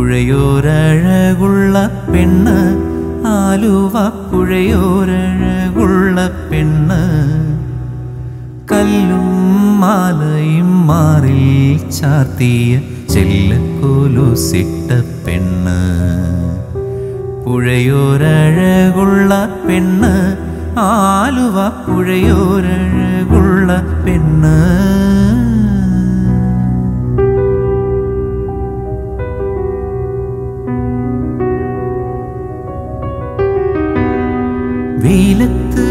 പുഴയോരഴകുള്ള പെണ്ണ് ആലുവ പുഴയോരഴകുള്ള പെണ്ണ് കല്ലും മാലയും മാറിൽ ചാർത്തിയ ചെല്ലക്കോലുസിട്ട പെണ്ണ് പുഴയോരഴകുള്ള പെണ്ണ് ആലുവ പുഴയോരഴകുള്ള പെണ്ണ് വെയിലത്ത്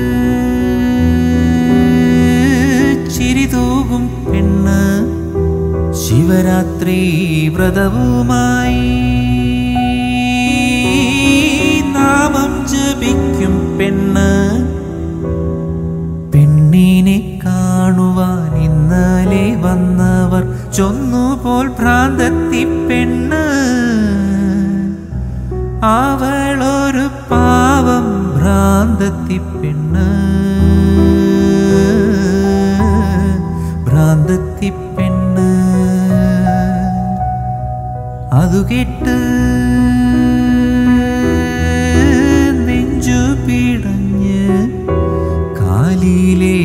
ചിരിതൂകും പെണ്ണ് ശിവരാത്രി വ്രതവുമായി നാമം ജപിക്കും പെണ്ണ് പെണ്ണിനെ കാണുവാൻ ഇന്നലെ വന്നവർ ചൊന്നുപോൽ ഭ്രാന്തത്തി പെണ്ണ് അവളൊരു പാവം ഭ്രാന്തത്തി പെണ്ണ് ഭ്രാന്തത്തി പെണ്ണ് അതു കേട്ട് നെഞ്ചു പിടഞ്ഞ് കാലിലെ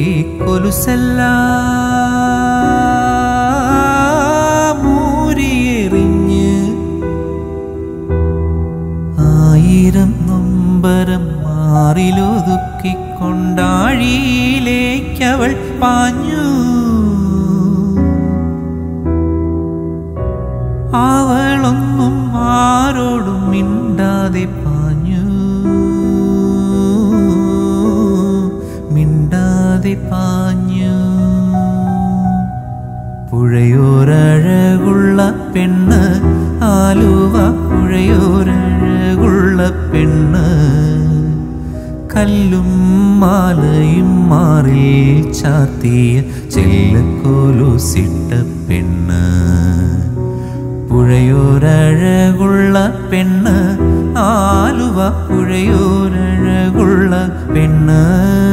കൊലുസെല്ലാം മൂരിയെറിഞ്ഞ് ആയിരം നൊമ്പരം മാറിലൊതുക്കിക്കൊണ്ടാഴിയിലേക്കവൾ പാഞ്ഞു അവളൊന്നും ആരോടും മിണ്ടാതെ പാഞ്ഞു മിണ്ടാതെ പാഞ്ഞു പുഴയോരഴകുള്ള പെണ്ണ് ആലുവ പുഴയോരഴകുള്ള പെണ്ണ് കല്ലും മാലയും മാറിൽ ചാത്തിയ ചെല്ലക്കോലുസിട്ട പെണ്ണ് പുഴയോരഴകുള്ള പെണ്ണ് ആലുവ പുഴയോരഴകുള്ള പെണ്ണ്